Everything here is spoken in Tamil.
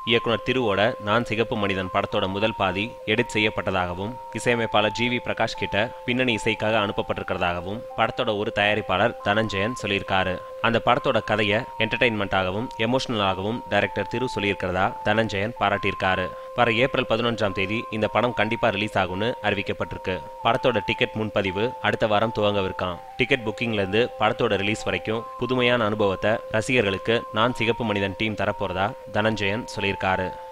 இயக்குனர் திருவோட நான் சிகப்பு மனிதன் படத்தோட முதல் பாதி எடிட் செய்யப்பட்டதாகவும் இசையமைப்பாளர் ஜி வி பிரகாஷ் கிட்ட பின்னணி இசைக்காக அனுப்பப்பட்டிருக்கிறதாகவும் படத்தோட ஒரு தயாரிப்பாளர் தனஞ்சயன் சொல்லியிருக்காரு அந்த படத்தோட கதையை என்டர்டைன்மெண்ட்டாகவும் எமோஷனலாகவும் டைரக்டர் திரு சொல்லியிருக்கிறதா தனஞ்சயன் பாராட்டியிருக்காரு வர ஏப்ரல் பதினொன்றாம் தேதி இந்த படம் கண்டிப்பா ரிலீஸ் ஆகும்னு அறிவிக்கப்பட்டிருக்கு படத்தோட டிக்கெட் முன்பதிவு அடுத்த வாரம் துவங்கவிருக்கான் டிக்கெட் புக்கிங்ல இருந்து படத்தோட ரிலீஸ் வரைக்கும் புதுமையான அனுபவத்தை ரசிகர்களுக்கு நான் சிகப்பு மனிதன் டீம் தரப்போறதா தனஞ்சயன் சொல்லியிருக்காரு